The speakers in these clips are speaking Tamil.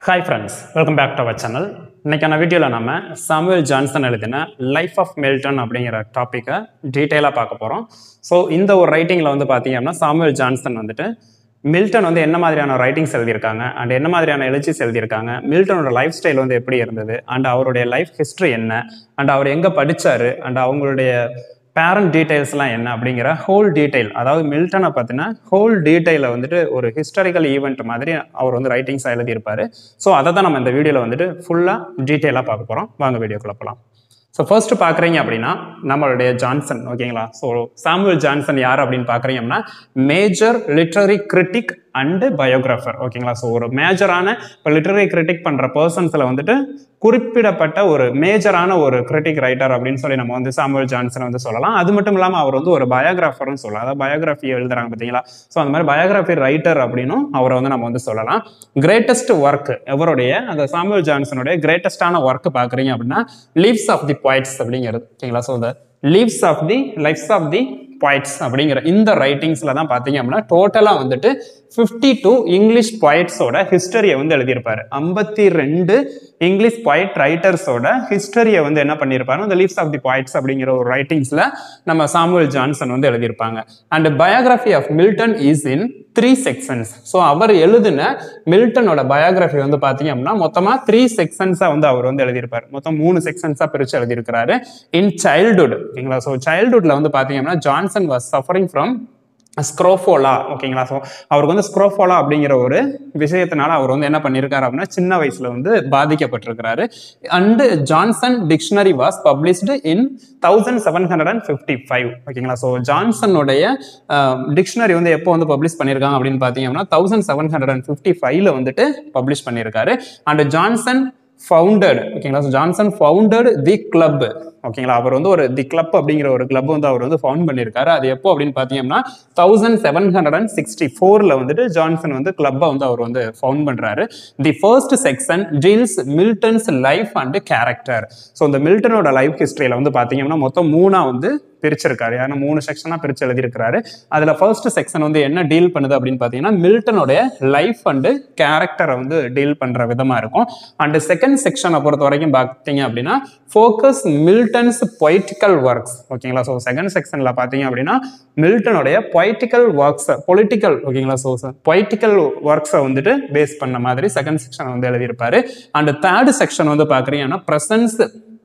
hi friends welcome back to our channel இன்னைக்கான வீடியோவில் நம்ம சாமுவேல் ஜான்சன் எழுதின லைஃப் ஆஃப் மில்டன் அப்படிங்கிற டாப்பிக்கை டீட்டெயிலாக பார்க்க போகிறோம் ஸோ இந்த ஒரு ரைட்டிங்கில் வந்து பார்த்தீங்க அப்படின்னா சாமுவேல் ஜான்சன் வந்துட்டு மில்டன் வந்து என்ன மாதிரியான ரைட்டிங்ஸ் எழுதியிருக்காங்க அண்ட் என்ன மாதிரியான எழுச்சிஸ் எழுதியிருக்காங்க மில்டனோட லைஃப் ஸ்டைல் வந்து எப்படி இருந்தது அண்ட் அவருடைய லைஃப் ஹிஸ்ட்ரி என்ன அண்ட் அவர் எங்கே படிச்சாரு அண்ட் அவங்களுடைய பேரண்ட் டீடைல்ஸ்லாம் என்ன அப்படிங்கிற ஹோல் டீடைல் அதாவது மில்டனை பற்றின ஹோல் டீடைலை வந்துட்டு ஒரு ஹிஸ்டாரிக்கல் ஈவெண்ட் மாதிரி அவர் வந்து ரைட்டிங்ஸாக எழுதியிருப்பாரு ஸோ அதை தான் நம்ம இந்த வீடியோவில் வந்துட்டு ஃபுல்லாக டீட்டெயிலாக பார்க்க போகிறோம் வாங்க வீடியோக்குள்ள போகலாம் ஸோ ஃபர்ஸ்ட் பார்க்குறீங்க அப்படின்னா நம்மளுடைய ஜான்சன் ஓகேங்களா ஸோ சாமுவல் ஜான்சன் யார் அப்படின்னு பார்க்குறீங்க அப்படின்னா major literary critic and biographer ஓகேங்களா ஸோ ஒரு மேஜரான இப்போ லிட்ரரி கிரிட்டிக் பண்ணுற பர்சன்ஸில் வந்துட்டு குறிப்பிடப்பட்ட ஒரு மேஜரான ஒரு கிரிட்டிக் ரைட்டர் அப்படின்னு சொல்லி நம்ம வந்து சாமுவல் ஜான்சன் வந்து சொல்லலாம் அது மட்டும் இல்லாமல் அவர் வந்து ஒரு பயோகிராஃபர்னு சொல்லலாம் அதாவது பயோகிராஃபி எழுதுறாங்க பார்த்தீங்களா ஸோ அந்த மாதிரி பயோகிராஃபி ரைட்டர் அப்படின்னும் அவரை வந்து நம்ம வந்து சொல்லலாம் கிரேட்டஸ்ட் ஒர்க் எவருடைய அந்த சாமுவல் ஜான்சனுடைய கிரேட்டஸ்டான ஒர்க் பார்க்குறீங்க அப்படின்னா லீவ்ஸ் ஆஃப் தி பாயிண்ட்ஸ் அப்படிங்கிறது ஓகேங்களா so the leaves of the lifes of the points அப்படிங்கிற இந்த ரைட்டிங்ஸில் தான் பார்த்தீங்க அப்படின்னா டோட்டலாக வந்துட்டு ஃபிஃப்டி டூ இங்கிலீஷ் பாயிண்ட்ஸோட ஹிஸ்டரியை வந்து எழுதியிருப்பாரு ஐம்பத்தி ரெண்டு இங்கிலீஷ் பாயிண்ட் ரைட்டர்ஸோட ஹிஸ்டரியை வந்து என்ன பண்ணியிருப்பாரு அந்த லீவ்ஸ் ஆஃப் தி பாயிண்ட்ஸ் அப்படிங்கிற ஒரு ரைட்டிங்ஸில் நம்ம சாமுவல் ஜான்சன் வந்து எழுதியிருப்பாங்க and biography of Milton is in three sections so அவர் எழுதின மில்டனோட பயோகிராஃபி வந்து பார்த்தீங்க அப்படின்னா மொத்தமாக த்ரீ செக்ஷன்ஸாக வந்து அவர் வந்து எழுதியிருப்பார் மொத்தம் மூணு செக்ஷன்ஸாக பிரித்து எழுதியிருக்கிறாரு இன் சைல்டுஹுட் ஓகேங்களா ஸோ சைல்டுஹுட்ல வந்து பார்த்தீங்க அப்படின்னா Johnson was suffering from scrofula ஓகேங்களா ஸோ அவருக்கு வந்து ஸ்க்ரோஃபோலா அப்படிங்கிற ஒரு விஷயத்தினால அவர் வந்து என்ன பண்ணியிருக்காரு அப்படின்னா சின்ன வயசுல வந்து பாதிக்கப்பட்டிருக்கிறாரு and Johnson dictionary was published in thousand seven hundred and fifty five ஓகேங்களா ஸோ ஜான்சனுடைய டிக்ஷனரி வந்து எப்போ வந்து பப்ளிஷ் பண்ணியிருக்காங்க அப்படின்னு பார்த்தீங்க அப்படின்னா thousand seven hundred and fifty ஃபைவ்ல வந்துட்டு பப்ளிஷ் பண்ணியிருக்காரு அண்ட் ஜான்சன் ஃபவுண்டட் ஓகேங்களா so Johnson founded the club ஓகேங்களா அவர் வந்து ஒரு தி கிளப் அப்படிங்கிற ஒரு கிளப் வந்து அவர் வந்து ஃபவுண்ட் பண்ணியிருக்காரு அது எப்போ அப்படின்னு பார்த்தீங்கன்னா thousand seven hundred and sixty ஃபோரில் வந்துட்டு ஜான்சன் வந்து கிளப்பை வந்து அவர் வந்து ஃபவுண்ட் பண்ணுறாரு the first section deals Milton's life and character so இந்த மில்டனோட லைஃப் ஹிஸ்ட்ரியில் வந்து பார்த்தீங்கன்னா மொத்தம் மூணாக வந்து பிரிச்சிருக்காரு ஏன்னா மூணு செக்ஷனாக பிரிச்சு எழுதியிருக்காரு அதில் ஃபர்ஸ்ட் செக்ஷன் வந்து என்ன டீல் பண்ணுது அப்படின்னு பார்த்தீங்கன்னா மில்டனுடைய லைஃப் அண்டு கேரக்டரை வந்து டீல் பண்ணுற விதமாக இருக்கும் அண்ட் செகண்ட் செக்ஷனை பொறுத்த வரைக்கும் பார்த்தீங்க அப்படின்னா ஃபோக்கஸ் மில்டன்ஸ் பொய்டிக்கல் ஒர்க்ஸ் ஓகேங்களா ஸோ செகண்ட் செக்ஷனில் பார்த்தீங்க அப்படின்னா மில்டனுடைய பொய்டிக்கல் ஒர்க்ஸ் பொலிட்டிக்கல் ஓகேங்களா ஸோ பொய்டிக்கல் ஒர்க்ஸை வந்துட்டு பேஸ் பண்ண மாதிரி செகண்ட் செக்ஷன் வந்து எழுதியிருப்பாரு அண்ட் தேர்ட் செக்ஷன் வந்து பார்க்குறீங்கன்னா ப்ரெசன்ஸ்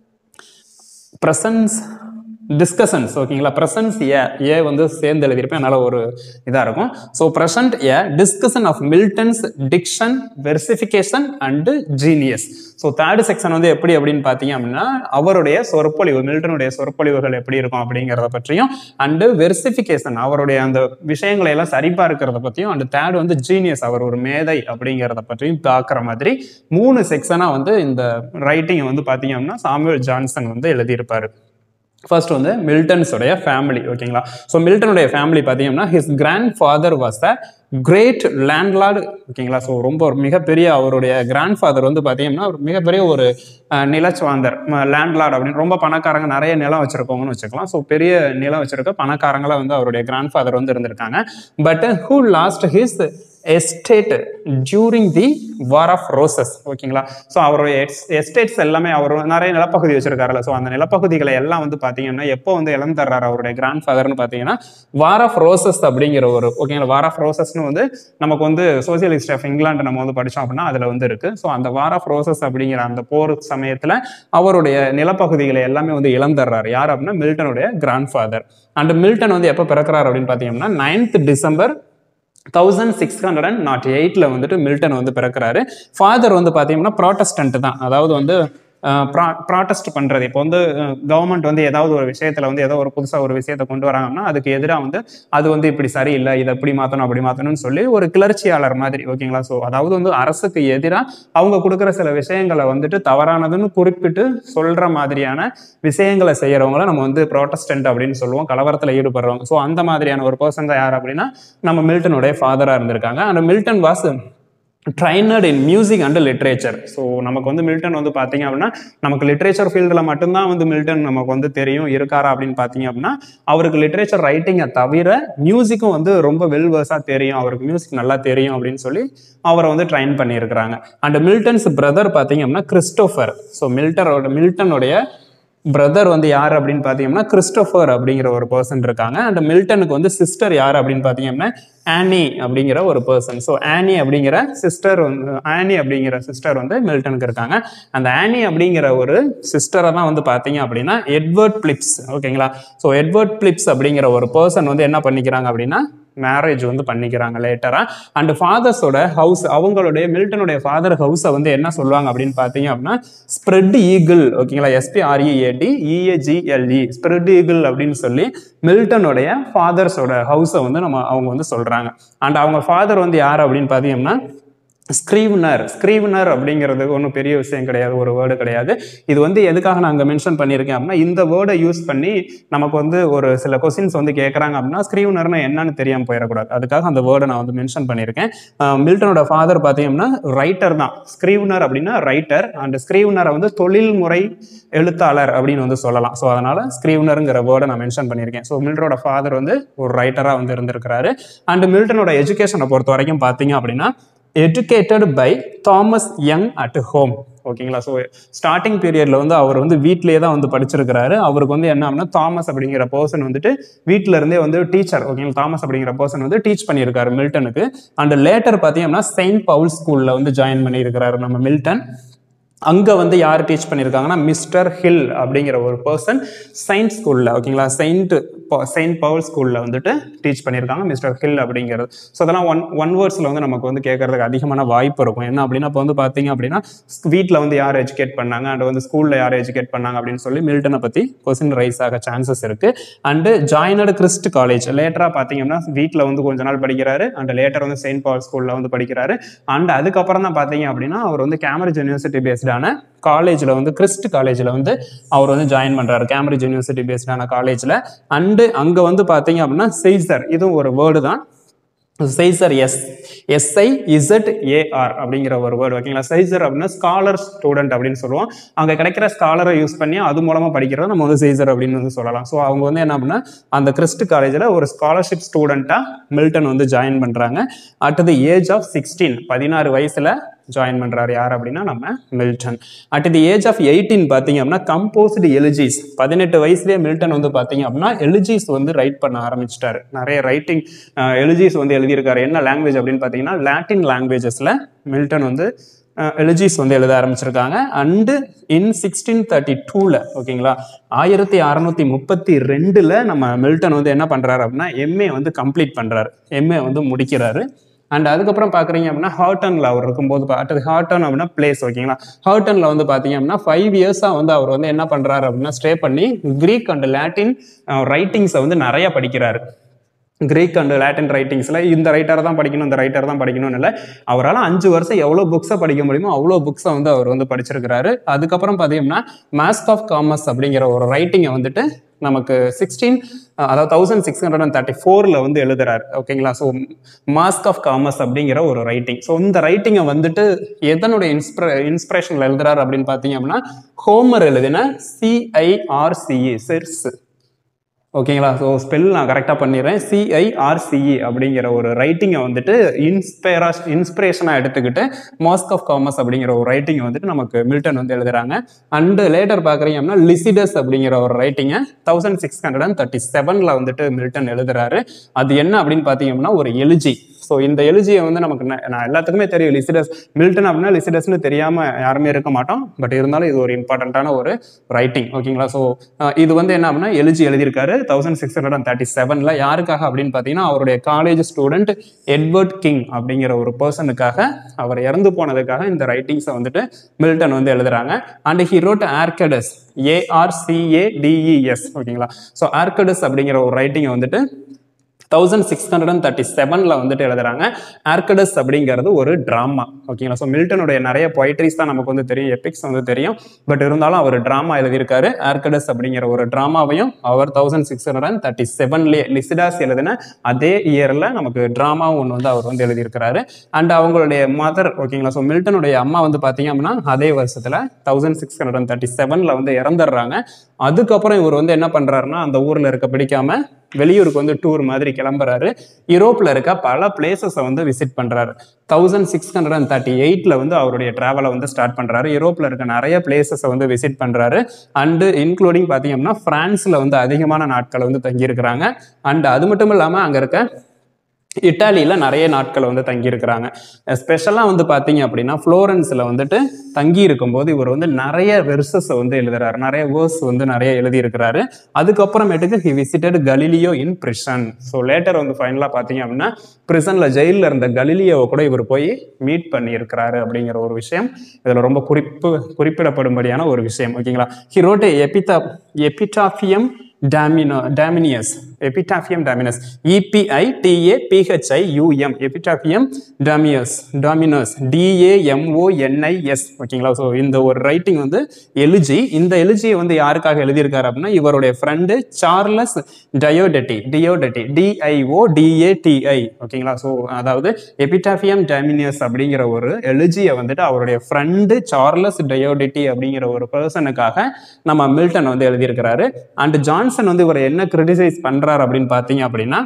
ப்ரெசன்ஸ் டிஸ்கஷன்ஸ் ஓகேங்களா ப்ரெசன்ஸ் ஏ ஏ வந்து சேர்ந்து எழுதியிருப்பேன் அதனால ஒரு இதாக இருக்கும் so present a discussion of Milton's diction versification and genius so third section வந்து எப்படி அப்படின்னு பார்த்தீங்க அப்படின்னா அவருடைய சொற்பொழிவு மில்டனுடைய சொற்பொழிவுகள் எப்படி இருக்கும் அப்படிங்கிறத பற்றியும் அண்டு வெர்சிஃபிகேஷன் அவருடைய அந்த விஷயங்களை எல்லாம் சரிபார்க்கிறத பற்றியும் அண்டு தேர்ட் வந்து ஜீனியஸ் அவர் ஒரு மேதை அப்படிங்கிறத பற்றியும் பார்க்குற மாதிரி மூணு செக்ஷனாக வந்து இந்த ரைட்டிங் வந்து பார்த்தீங்க அப்படின்னா சாமுவேல் ஜான்சன் வந்து எழுதியிருப்பாரு ஃபர்ஸ்ட் வந்து மில்டன்ஸோடைய ஃபேமிலி ஓகேங்களா ஸோ மில்டனுடைய ஃபேமிலி பார்த்தீங்கன்னா his grandfather was a great landlord ஓகேங்களா ஸோ ரொம்ப ஒரு மிகப்பெரிய அவருடைய கிராண்ட் ஃபாதர் வந்து பார்த்தீங்கன்னா ஒரு மிகப்பெரிய ஒரு நிலச்சுவாந்தர் லேண்ட்லார்டு அப்படின்னு ரொம்ப பணக்காரங்க நிறைய நிலம் வச்சிருக்கவங்கன்னு வச்சுக்கலாம் ஸோ பெரிய நிலம் வச்சிருக்க பணக்காரங்களாக வந்து அவருடைய கிராண்ட் ஃபாதர் வந்து இருந்திருக்காங்க but who lost his estate during the war of roses ஓகேங்களா ஸோ அவருடைய எஸ்டேட்ஸ் எல்லாமே அவர் நிறைய நிலப்பகுதி வச்சிருக்காருல்ல ஸோ அந்த நிலப்பகுதிகளை எல்லாம் வந்து பார்த்தீங்கன்னா எப்போ வந்து இழந்துடுறாரு அவருடைய கிராண்ட் ஃபாதர்னு பார்த்தீங்கன்னா வார் ஆஃப் ரோசஸ் அப்படிங்கிற ஒரு ஓகேங்களா வார் ஆஃப் ரோசஸ்னு வந்து நமக்கு வந்து சோசியலிஸ்ட் ஆஃப் இங்கிலாந்து நம்ம வந்து படித்தோம் அப்படின்னா அதில் வந்து இருக்கு ஸோ அந்த வார் ஆஃப் ரோசஸ் அப்படிங்கிற அந்த போர் சமயத்தில் அவருடைய நிலப்பகுதிகளை எல்லாமே வந்து இழந்துடுறாரு யார் அப்படின்னா மில்டனுடைய கிராண்ட் ஃபாதர் அண்ட் மில்டன் வந்து எப்போ பிறக்கிறார் அப்படின்னு பார்த்தீங்கன்னா ninth December thousand six hundred and nought எயிட்டில் வந்துட்டு மில்டன் வந்து பிறக்கிறாரு ஃபாதர் வந்து பார்த்தீங்கன்னா ப்ராட்டஸ்டன்ட் தான் அதாவது வந்து ப்ராட்டஸ்ட் பண்ணுறது இப்போ வந்து கவர்மெண்ட் வந்து ஏதாவது ஒரு விஷயத்தில் வந்து ஏதோ ஒரு புதுசாக ஒரு விஷயத்தை கொண்டு வராங்கன்னா அதுக்கு எதிராக வந்து அது வந்து இப்படி சரியில்லை இதை இப்படி மாற்றணும் அப்படி மாற்றணும்னு சொல்லி ஒரு கிளர்ச்சியாளர் மாதிரி ஓகேங்களா ஸோ அதாவது வந்து அரசுக்கு எதிராக அவங்க கொடுக்குற சில விஷயங்களை வந்துட்டு தவறானதுன்னு குறிப்பிட்டு சொல்கிற மாதிரியான விஷயங்களை செய்கிறவங்கள நம்ம வந்து ப்ராட்டஸ்டன்ட் அப்படின்னு சொல்லுவோம் கலவரத்தில் ஈடுபடுறவங்க ஸோ அந்த மாதிரியான ஒரு பர்சன் தான் யார் அப்படின்னா நம்ம மில்டனுடைய ஃபாதராக இருந்திருக்காங்க அந்த Milton was trained in music and literature so நமக்கு வந்து மில்டன் வந்து பார்த்தீங்க அப்படின்னா நமக்கு லிட்ரேச்சர் ஃபீல்டில் மட்டும்தான் வந்து மில்டன் நமக்கு வந்து தெரியும் இருக்காரா அப்படின்னு பார்த்தீங்க அப்படின்னா அவருக்கு லிட்ரேச்சர் ரைட்டிங்கை தவிர மியூசிக்கும் வந்து ரொம்ப வெல் வேர்ஸாக தெரியும் அவருக்கு மியூசிக் நல்லா தெரியும் அப்படின்னு சொல்லி அவரை வந்து ட்ரைன் பண்ணியிருக்கிறாங்க அண்ட் மில்டன்ஸ் பிரதர் பார்த்தீங்க அப்படின்னா கிறிஸ்டோஃபர் ஸோ மில்டரோட மில்டனுடைய பிரதர் வந்து யார் அப்படின்னு பார்த்தீங்கன்னா கிறிஸ்டோஃபர் அப்படிங்கிற ஒரு பர்சன் இருக்காங்க அண்ட் மில்டனுக்கு வந்து சிஸ்டர் யார் அப்படின்னு பார்த்தீங்கன்னா ஆனி அப்படிங்கிற ஒரு பர்சன் ஸோ ஆனி அப்படிங்கிற சிஸ்டர் வந்து ஆனி அப்படிங்கிற சிஸ்டர் வந்து மில்டனுக்கு இருக்காங்க அந்த ஆனி அப்படிங்கிற ஒரு சிஸ்டரை தான் வந்து பார்த்தீங்க அப்படின்னா எட்வர்ட் பிளிப்ஸ் ஓகேங்களா ஸோ எட்வர்ட் பிளிப்ஸ் அப்படிங்கிற ஒரு பர்சன் வந்து என்ன பண்ணிக்கிறாங்க அப்படின்னா மேரேஜ் வந்து பண்ணிக்கிறாங்க லேட்டரா அண்ட் ஃபாதர்ஸோட ஹவுஸ் அவங்களுடைய மில்டனுடைய ஃபாதர் ஹவுஸை வந்து என்ன சொல்லுவாங்க அப்படின்னு பார்த்தீங்க அப்படின்னா ஸ்ப்ரெட் ஈகிள் ஓகேங்களா எஸ்பிஆர்இஏடி இஏஜிஎல்இ ஸ்ப்ரெட் ஈகிள் அப்படின்னு சொல்லி மில்டனுடைய ஃபாதர்ஸோட ஹவுஸை வந்து நம்ம அவங்க வந்து சொல்றாங்க அண்ட் அவங்க ஃபாதர் வந்து யார் அப்படின்னு பார்த்தீங்கன்னா ஸ்க்ரீவ்னர் ஸ்க்ரீவ்னர் அப்படிங்கிறது ஒன்றும் பெரிய விஷயம் கிடையாது ஒரு வேர்டு கிடையாது இது வந்து எதுக்காக நான் அங்கே மென்ஷன் பண்ணியிருக்கேன் அப்படின்னா இந்த வேர்டை யூஸ் பண்ணி நமக்கு வந்து ஒரு சில கொஸ்டின்ஸ் வந்து கேட்குறாங்க அப்படின்னா ஸ்க்ரீவ்னர்னா என்னன்னு தெரியாமல் போயிடக்கூடாது அதுக்காக அந்த வேர்டை நான் வந்து மென்ஷன் பண்ணியிருக்கேன் அஹ் மில்டனோட ஃபாதர் பார்த்தீங்கன்னா ரைட்டர் தான் ஸ்க்ரீவ்னர் அப்படின்னா ரைட்டர் அண்ட் ஸ்க்ரீவ்னரை வந்து தொழில்முறை எழுத்தாளர் அப்படின்னு வந்து சொல்லலாம் ஸோ அதனால ஸ்க்ரீவ்னருங்கிற வேர்டை நான் மென்ஷன் பண்ணியிருக்கேன் ஸோ மில்டனோட ஃபாதர் வந்து ஒரு ரைட்டராக வந்து இருந்திருக்கிறாரு அண்ட் மில்டனோட எஜுகேஷனை பொறுத்த வரைக்கும் பார்த்தீங்க அப்படின்னா educated by Thomas Young at home ஓகேங்களா ஸோ ஸ்டார்டிங் பீரியட்ல வந்து அவர் வந்து வீட்டிலேயே தான் வந்து படிச்சிருக்கிறாரு அவருக்கு வந்து என்ன அப்படின்னா தாமஸ் அப்படிங்கிற பர்சன் வந்துட்டு வீட்டில இருந்தே வந்து டீச்சர் ஓகேங்களா தாமஸ் அப்படிங்கிற பர்சன் வந்து டீச் பண்ணியிருக்காரு மில்டனுக்கு அண்ட் லேட்டர் பார்த்தீங்கன்னா செயின்ட் பவுல் ஸ்கூல்ல வந்து ஜாயின் பண்ணியிருக்கிறாரு நம்ம மில்டன் அங்கே வந்து யார் டீச் பண்ணியிருக்காங்கன்னா மிஸ்டர் ஹில் அப்படிங்கிற ஒரு பர்சன் சயின்ஸ் ஸ்கூலில் ஓகேங்களா செயின்ட் செயின்ட் பவுல் ஸ்கூலில் வந்துட்டு டீச் பண்ணியிருக்காங்க மிஸ்டர் ஹில் அப்படிங்கிறது ஸோ அதெல்லாம் ஒன் ஒன் வேர்ட்ஸில் வந்து நமக்கு வந்து கேட்கறதுக்கு அதிகமான வாய்ப்பு இருக்கும் என்ன அப்படின்னா இப்போ வந்து பார்த்தீங்க அப்படின்னா வீட்டில் வந்து யார் எஜுகேட் பண்ணாங்க அண்ட் வந்து ஸ்கூலில் யார் எஜுகேட் பண்ணாங்க அப்படின்னு சொல்லி மில்டனை பற்றி கொஸ்டின் ரைஸ் ஆக சான்சஸ் இருக்கு அண்டு ஜாயினடு கிறிஸ்ட் காலேஜ் லேட்டராக பார்த்தீங்கன்னா வீட்டில் வந்து கொஞ்ச நாள் படிக்கிறாரு அண்ட் லேட்டர் வந்து செயின்ட் பவுல் ஸ்கூலில் வந்து படிக்கிறாரு அண்ட் அதுக்கப்புறம் தான் பார்த்தீங்க அப்படின்னா அவர் வந்து கேம்பிரிட்ஜ் யூனிவர்சிட்டி பேஸ்டான காலேஜில் வந்து கிறிஸ்ட் காலேஜில் வந்து அவர் வந்து ஜாயின் பண்ணுறாரு கேம்பிரிட்ஜ் யூனிவர்சிட்டி பேஸ்டான காலேஜில் அண்டு அங்கே வந்து பார்த்தீங்க அப்படின்னா செய்சர் இதுவும் ஒரு வேர்டு தான் sizar S S I Z A R அப்படிங்கிற ஒரு வேர்டு ஓகேங்களா சைசர் அப்படின்னா ஸ்காலர் ஸ்டூடெண்ட் அப்படின்னு சொல்லுவோம் அங்கே கிடைக்கிற ஸ்காலரை யூஸ் பண்ணி அது மூலமாக படிக்கிறத நம்ம வந்து சைசர் அப்படின்னு வந்து சொல்லலாம் ஸோ அவங்க வந்து என்ன அப்படின்னா அந்த கிறிஸ்ட் காலேஜில் ஒரு ஸ்காலர்ஷிப் ஸ்டூடெண்ட்டாக மில்டன் வந்து ஜாயின் பண்ணுறாங்க at the age of sixteen பதினாறு வயசில் ஜாயின் பண்றாரு யார் அப்படின்னா நம்ம Milton at the age of eighteen பார்த்தீங்க அப்படின்னா கம்போஸ்டு எலிஜிஸ் பதினெட்டு வயசுலேயே மில்டன் வந்து பார்த்தீங்க அப்படின்னா எலிஜிஸ் வந்து ரைட் பண்ண ஆரம்பிச்சிட்டாரு நிறைய ரைட்டிங் எலிஜிஸ் வந்து எழுதியிருக்காரு என்ன லாங்குவேஜ் அப்படின்னு பார்த்தீங்கன்னா லாட்டின் லாங்குவேஜஸில் மில்டன் வந்து எலிஜிஸ் வந்து எழுத ஆரம்பிச்சிருக்காங்க அண்டு இன் சிக்ஸ்டீன் தேர்ட்டி டூவில் ஓகேங்களா ஆயிரத்தி அறநூத்தி முப்பத்தி ரெண்டுல நம்ம மில்டன் வந்து என்ன பண்றாரு அப்படின்னா எம்ஏ வந்து கம்ப்ளீட் பண்றாரு எம்ஏ வந்து முடிக்கிறாரு அண்ட் அதுக்கப்புறம் பார்க்குறீங்க அப்படின்னா ஹார்டனில் அவர் இருக்கும்போது அடுத்தது ஹார்டன் அப்படின்னா பிளேஸ் ஓகேங்களா ஹார்டனில் வந்து பார்த்தீங்க அப்படின்னா ஃபைவ் இயர்ஸாக வந்து அவர் வந்து என்ன பண்ணுறாரு அப்படின்னா ஸ்டே பண்ணி கிரீக் அண்ட் லாட்டின் ரைட்டிங்ஸை வந்து நிறைய படிக்கிறாரு கிரீக் அண்ட் லாட்டின் ரைட்டிங்ஸில் இந்த ரைட்டர் தான் படிக்கணும் இந்த ரைட்டர் தான் படிக்கணும்னு இல்லை அவரால் அஞ்சு வருஷம் எவ்வளோ புக்ஸை படிக்க முடியுமோ அவ்வளோ புக்ஸை வந்து அவர் வந்து படிச்சிருக்கிறாரு அதுக்கப்புறம் பார்த்தீங்கன்னா மாஸ்க் ஆஃப் காமர்ஸ் அப்படிங்கிற ஒரு ரைட்டிங்கை வந்துட்டு நமக்கு சிக்ஸ்டீன் அதாவது thousand six hundred and thirty ஃபோரில் வந்து எழுதுறாரு ஓகேங்களா ஸோ மாஸ்க் ஆஃப் காமர்ஸ் அப்படிங்கிற ஒரு ரைட்டிங் ஸோ இந்த ரைட்டிங்கை வந்துட்டு எதனுடைய இன்ஸ்பிர இன்ஸ்பிரேஷனில் எழுதுறாரு அப்படின்னு பார்த்தீங்க அப்படின்னா ஹோமர் எழுதின சிஐஆர்சிஇ சிர்ஸ் ஓகேங்களா ஸோ ஸ்பெல் நான் கரெக்டாக பண்ணிடுறேன் சிஐஆர்சிஇ அப்படிங்கிற ஒரு ரைட்டிங்கை வந்துட்டு இன்ஸ்பைரா இன்ஸ்பிரேஷனாக எடுத்துக்கிட்டு மாஸ்க் ஆஃப் காமர்ஸ் அப்படிங்கிற ஒரு ரைட்டிங்கை வந்துட்டு நமக்கு மில்டன் வந்து எழுதுறாங்க அண்டு லேட்டர் பார்க்குறீங்க அப்படின்னா லிசிடஸ் அப்படிங்கிற ஒரு ரைட்டிங்கை thousand six hundred and thirty செவனில் வந்துட்டு மில்டன் எழுதுறாரு அது என்ன அப்படின்னு பார்த்தீங்க அப்படின்னா ஒரு எலிஜி ஸோ இந்த எலிஜியை வந்து நமக்கு ந- நான் எல்லாத்துக்குமே தெரியும் லிசிடஸ் மில்டன் அப்படின்னா லிசிடஸ்னு தெரியாம யாருமே இருக்க மாட்டோம் பட் இருந்தாலும் இது ஒரு இம்பார்ட்டண்ட்டான ஒரு ரைட்டிங் ஓகேங்களா ஸோ இது வந்து என்ன அப்படின்னா எலிஜி எழுதியிருக்காரு thousand six hundred and thirty செவனில் யாருக்காக அப்படின்னு பார்த்தீங்கன்னா அவருடைய காலேஜ் ஸ்டூடெண்ட் எட்வர்ட் கிங் அப்படிங்கிற ஒரு பர்சனுக்காக அவர் இறந்து போனதுக்காக இந்த ரைட்டிங்ஸை வந்துட்டு மில்டன் வந்து எழுதுறாங்க அண்ட் ஹி ரோட் ஆர்கடஸ் ஏஆர்சிஏடிஇஎஸ் ஓகேங்களா ஸோ ஆர்கடஸ் அப்படிங்கிற ஒரு ரைட்டிங்கை வந்துட்டு thousand six hundred and thirty செவனில் வந்துட்டு எழுதுறாங்க ஆர்கடஸ் அப்படிங்கிறது ஒரு ட்ராமா ஓகேங்களா ஸோ மில்டனுடைய நிறைய பொய்ட்ரிஸ் தான் நமக்கு வந்து தெரியும் எபிக்ஸ் வந்து தெரியும் பட் இருந்தாலும் அவர் ட்ராமா எழுதியிருக்காரு ஆர்கடஸ் அப்படிங்கிற ஒரு ட்ராமாவையும் அவர் தௌசண்ட் சிக்ஸ் ஹண்ட்ரட் அண்ட் தேர்ட்டி செவன்லேயே லிசிடாஸ் எழுதின அதே இயரில் நமக்கு ட்ராமாவும் ஒன்று வந்து அவர் வந்து எழுதியிருக்கிறாரு அண்ட் அவங்களுடைய மதர் ஓகேங்களா ஸோ மில்டனுடைய அம்மா வந்து பார்த்தீங்க அப்படின்னா அதே வருஷத்தில் thousand six hundred and thirty செவனில் வந்து இறந்துடுறாங்க அதுக்கப்புறம் இவர் வந்து என்ன பண்ணுறாருன்னா அந்த ஊரில் இருக்க பிடிக்காம வெளியூருக்கு வந்து டூர் மாதிரி கிளம்புறாரு யூரோப்பில் இருக்க பல பிளேசஸை வந்து விசிட் பண்ணுறாரு thousand six hundred and thirty எயிட்டில் வந்து அவருடைய ட்ராவலை வந்து ஸ்டார்ட் பண்ணுறாரு யூரோப்பில் இருக்க நிறைய பிளேசஸை வந்து விசிட் பண்ணுறாரு அண்டு இன்க்ளூடிங் பார்த்தீங்க அப்படின்னா ஃப்ரான்ஸில் வந்து அதிகமான நாட்கள் வந்து தங்கியிருக்கிறாங்க அண்ட் அது மட்டும் இல்லாமல் அங்கே இருக்க இட்டாலியில் நிறைய நாட்கள் வந்து தங்கியிருக்கிறாங்க ஸ்பெஷலாக வந்து பார்த்தீங்க அப்படின்னா ஃப்ளோரன்ஸில் வந்துட்டு தங்கி இருக்கும்போது இவர் வந்து நிறைய வெர்சஸை வந்து எழுதுறாரு நிறைய வேர்ஸ் வந்து நிறைய எழுதியிருக்கிறாரு அதுக்கப்புறமேட்டுக்கு he visited Galileo in prison so later வந்து ஃபைனலாக பார்த்தீங்க அப்படின்னா பிரிசனில் ஜெயிலில் இருந்த கலிலியோவை கூட இவர் போய் மீட் பண்ணியிருக்கிறாரு அப்படிங்கிற ஒரு விஷயம் இதில் ரொம்ப குறிப்பு குறிப்பிடப்படும்படியான ஒரு விஷயம் ஓகேங்களா ஹிரோட்டே எபிதா எபிடாஃபியம் டாமினோ டாமினியஸ் எபிடாஃபியம் Domino's EPI DA PHI யூஎம் எபிடாஃபியம் டாமியஸ் Domino's டிஏஎம்ஓஎன்ஐஎஸ் ஓகேங்களா ஸோ இந்த ஒரு ரைட்டிங் வந்து எலிஜி இந்த எலிஜியை வந்து யாருக்காக எழுதியிருக்காரு அப்படின்னா இவருடைய friend Charles Diodati Diodati D I O D A T I ஓகேங்களா ஸோ அதாவது எபிடாஃபியம் டாமினியஸ் அப்படிங்கிற ஒரு எலிஜியை வந்துட்டு அவருடைய ஃப்ரெண்டு சார்லஸ் டயோடெட்டி அப்படிங்கிற ஒரு பர்சனுக்காக நம்ம மில்டன் வந்து எழுதியிருக்கிறாரு அண்ட் ஜான்சன் வந்து இவர் என்ன கிரிட்டிசைஸ் பண்றாரு அப்படின்னு பார்த்தீங்க அப்படின்னா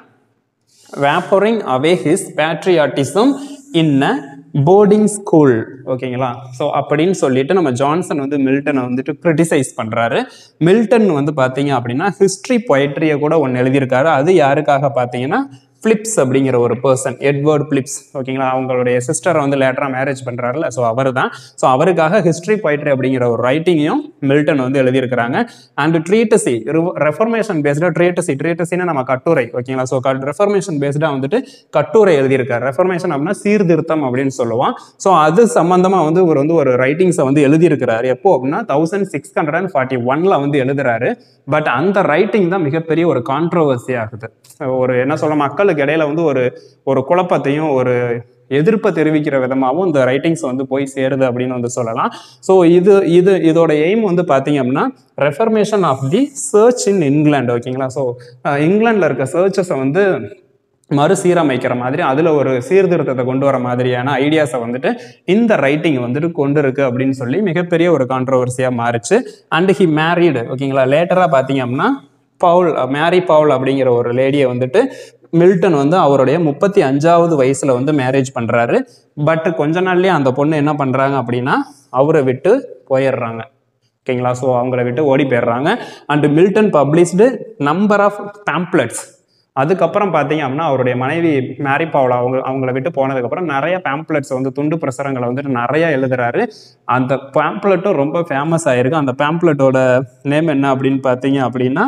vapouring away his patriotism in a boarding school ஓகேங்களா ஸோ அப்படின்னு சொல்லிட்டு நம்ம ஜான்சன் வந்து மில்டனை வந்துட்டு கிரிட்டிசைஸ் பண்ணுறாரு மில்டன் வந்து பார்த்தீங்க அப்படின்னா ஹிஸ்ட்ரி பொயட்ரியை கூட ஒன்று எழுதியிருக்காரு அது யாருக்காக பார்த்தீங்கன்னா பிலிப்ஸ் அப்படிங்கிற ஒரு பர்சன் எட்வர்ட் பிலிப்ஸ் ஓகேங்களா அவங்களுடைய சிஸ்டரை வந்து லேட்டராக மேரேஜ் பண்ணுறாருல ஸோ அவர் தான் ஸோ அவருக்காக ஹிஸ்ட்ரி பொயிட்ரி அப்படிங்கிற ஒரு ரைட்டிங்கையும் மில்டன் வந்து எழுதியிருக்கிறாங்க அண்ட் ட்ரீட்டசி ரெஃபர்மேஷன் பேஸ்டாக ட்ரீட்டசி ட்ரீட்டசினா நம்ம கட்டுரை ஓகேங்களா ஸோ ரெஃபர்மேஷன் பேஸ்டாக வந்துட்டு கட்டுரை எழுதியிருக்காரு ரெஃபர்மேஷன் அப்படின்னா சீர்திருத்தம் அப்படின்னு சொல்லுவான் ஸோ அது சம்பந்தமாக வந்து இவர் வந்து ஒரு ரைட்டிங்ஸை வந்து எழுதியிருக்கிறாரு எப்போ அப்படின்னா thousand six hundred and forty ஒன்ல வந்து எழுதுறாரு பட் அந்த ரைட்டிங் தான் மிகப்பெரிய ஒரு கான்ட்ரவர்சி ஆகுது ஒரு என்ன சொல்ல மக்களுக்கு இடையில வந்து ஒரு ஒரு குழப்பத்தையும் ஒரு எதிர்ப்பை தெரிவிக்கிற விதமாகவும் இந்த ரைட்டிங்ஸ் வந்து போய் சேருது அப்படின்னு வந்து சொல்லலாம் ஸோ இது இது இதோட எய்ம் வந்து பார்த்தீங்க அப்படின்னா reformation of the church in England ஓகேங்களா ஸோ இங்கிலாண்டில் இருக்க சர்ச்சஸை வந்து மறுசீரமைக்கிற மாதிரி அதில் ஒரு சீர்திருத்தத்தை கொண்டு வர மாதிரியான ஐடியாஸை வந்துட்டு இந்த ரைட்டிங் வந்துட்டு கொண்டு இருக்கு அப்படின்னு சொல்லி மிகப்பெரிய ஒரு கான்ட்ரவர்சியாக மாறிச்சு அண்ட் ஹி மேரீடு ஓகேங்களா லேட்டராக பார்த்தீங்க அப்படின்னா பவுல் மேரி பவுல் அப்படிங்கிற ஒரு லேடியை வந்துட்டு மில்டன் வந்து அவருடைய முப்பத்தி அஞ்சாவது வயசுல வந்து மேரேஜ் பண்றாரு பட் கொஞ்ச நாள்லயே அந்த பொண்ணு என்ன பண்றாங்க அப்படின்னா அவரை விட்டு போயிடுறாங்க ஓகேங்களா ஸோ அவங்கள விட்டு ஓடி போயிடுறாங்க and Milton published number of pamphlets அதுக்கப்புறம் பார்த்தீங்க அப்படின்னா அவருடைய மனைவி மேரி பாவலா அவங்க அவங்கள விட்டு போனதுக்கப்புறம் நிறைய பேம்ப்ளெட்ஸ் வந்து துண்டு பிரசுரங்களை வந்துட்டு நிறைய எழுதுறாரு அந்த பேம்ப்ளெட்டும் ரொம்ப ஃபேமஸ் ஆயிருக்கு அந்த பேம்ப்ளெட்டோட நேம் என்ன அப்படின்னு பார்த்தீங்க அப்படின்னா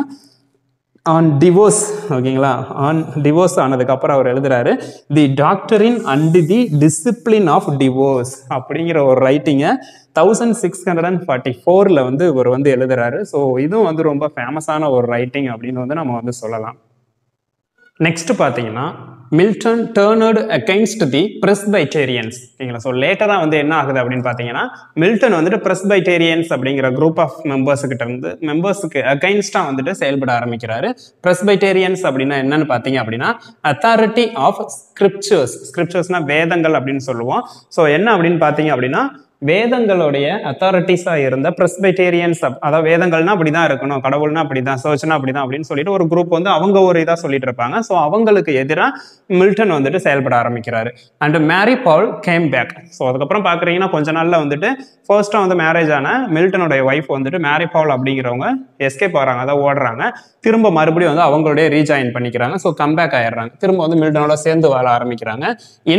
ஆன் டிவோர்ஸ் ஓகேங்களா ஆன் டிவோர்ஸ் ஆனதுக்கப்புறம் அவர் எழுதுறாரு the doctrine and the discipline of divorce அப்படிங்கிற ஒரு ரைட்டிங்கை thousand six hundred and forty ஃபோரில் வந்து இவர் வந்து எழுதுறாரு ஸோ இதுவும் வந்து ரொம்ப ஃபேமஸான ஒரு ரைட்டிங் அப்படின்னு வந்து நம்ம வந்து சொல்லலாம் நெக்ஸ்ட் பார்த்தீங்கன்னா மில்டன் டேர்னர்டு அகைன்ஸ்ட் தி பிரஸ்பைட்டேரியன்ஸ் ஓகேங்களா ஸோ லேட்டராக வந்து என்ன ஆகுது அப்படின்னு பார்த்தீங்கன்னா மில்டன் வந்துட்டு பிரஸ்பைட்டேரியன்ஸ் அப்படிங்கிற குரூப் ஆஃப் மெம்பர்ஸ் கிட்ட இருந்து மெம்பர்ஸுக்கு அகைன்ஸ்டாக வந்துட்டு செயல்பட ஆரம்பிக்கிறாரு பிரஸ்பைட்டேரியன்ஸ் அப்படின்னா என்னன்னு பார்த்தீங்க அப்படின்னா அத்தாரிட்டி ஆஃப் ஸ்கிரிப்சர்ஸ் ஸ்கிரிப்சர்ஸ்னா வேதங்கள் அப்படின்னு சொல்லுவோம் ஸோ என்ன அப்படின்னு பார்த்தீங்க அப்படின்னா வேதங்களுடைய அத்தாரிட்டிஸாக இருந்த பிரஸ்பைட்டேரியன்ஸ் அதாவது வேதங்கள்னா அப்படிதான் இருக்கணும் கடவுள்னா அப்படிதான் சர்ச்னா அப்படிதான் அப்படின்னு சொல்லிட்டு ஒரு குரூப் வந்து அவங்க ஒரு இதாக சொல்லிட்டு இருப்பாங்க ஸோ அவங்களுக்கு எதிராக மில்டன் வந்துட்டு செயல்பட ஆரம்பிக்கிறாரு and Mary Powell came back so அதுக்கப்புறம் பார்க்குறீங்கன்னா கொஞ்ச நாள்ல வந்துட்டு ஃபர்ஸ்ட்டாக வந்து மேரேஜ் ஆன மில்டனுடைய ஒய்ஃப் வந்துட்டு மேரி பால் அப்படிங்கிறவங்க எஸ்கேப் ஆகிறாங்க அதாவது ஓடுறாங்க திரும்ப மறுபடியும் வந்து அவங்களுடைய ரீஜாயின் பண்ணிக்கிறாங்க ஸோ கம்பேக் ஆயிடுறாங்க திரும்ப வந்து மில்டனோட சேர்ந்து வாழ ஆரம்பிக்கிறாங்க in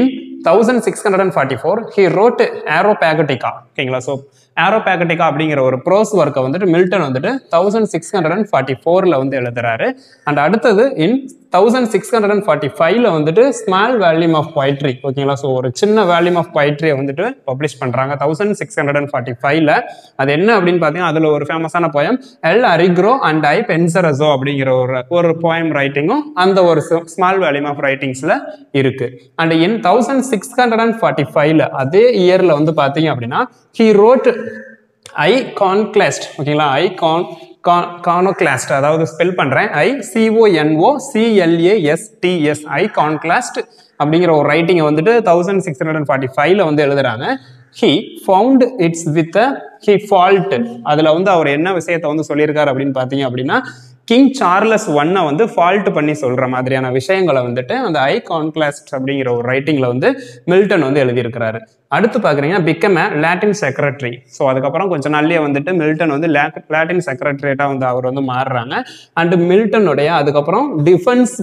thousand six hundred and forty four he wrote Areopagitica ஓகேங்களா ஸோ ஏரோபேகட்டிகா அப்படிங்கிற ஒரு ப்ரோஸ் ஒர்க்கை வந்துட்டு மில்டன் வந்துட்டு thousand six hundred and forty ஃபோரில் வந்து எழுதுறாரு அண்ட் அடுத்தது in thousand six hundred and forty ஃபைவ்ல வந்துட்டு ஸ்மால் வேல்யூம் ஆஃப் poetry ஓகேங்களா ஸோ ஒரு சின்ன வேல்யூம் ஆஃப் poetry வந்துட்டு பப்ளிஷ் பண்ணுறாங்க thousand six hundred and forty ஃபைவ்ல அது என்ன அப்படின்னு பார்த்தீங்கன்னா அதில் ஒரு ஃபேமஸான poem L'Allegro and Il Penseroso அப்படிங்கிற ஒரு ஒரு போயம் ரைட்டிங்கும் அந்த ஒரு ஸ்மால் வேல்யூம் ஆஃப் ரைட்டிங்ஸில் இருக்கு and in thousand six hundred and forty ஃபைவ்ல அதே இயரில் வந்து பார்த்தீங்க அப்படின்னா ஹி ரோட் ஐ கான்கிளாஸ்ட் ஓகேங்களா ஐ கான் கானோகிளாஸ்ட் அதாவது ஸ்பெல் பண்றேன் ஐ சிஓஎன்ஓ சிஎல்ஏஎஸ்டிஎஸ் ஐ கான்கிளாஸ்ட் அப்படிங்கிற ஒரு ரைட்டிங்கை வந்துட்டு thousand six hundred and forty ஃபைவ்ல வந்து எழுதுறாங்க he found it's with he fault அதில் வந்து அவர் என்ன விஷயத்தை வந்து சொல்லியிருக்காரு அப்படின்னு பார்த்தீங்க அப்படின்னா கிங் சார்லஸ் ஒன்னை வந்து ஃபால்ட் பண்ணி சொல்ற மாதிரியான விஷயங்களை வந்துட்டு அந்த ஐ கான்கிளாஸ்ட் அப்படிங்கிற ஒரு ரைட்டிங்ல வந்து மில்டன் வந்து எழுதியிருக்கிறாரு அடுத்து பார்க்குறீங்கன்னா become a Latin secretary so அதுக்கப்புறம் கொஞ்ச நாள்லயே வந்துட்டு மில்டன் வந்து லாட்டின் செக்ரட்டரியேட்டாக வந்து அவர் வந்து மாறுறாங்க அண்ட் மில்டனுடைய அதுக்கப்புறம் டிஃபென்ஸ்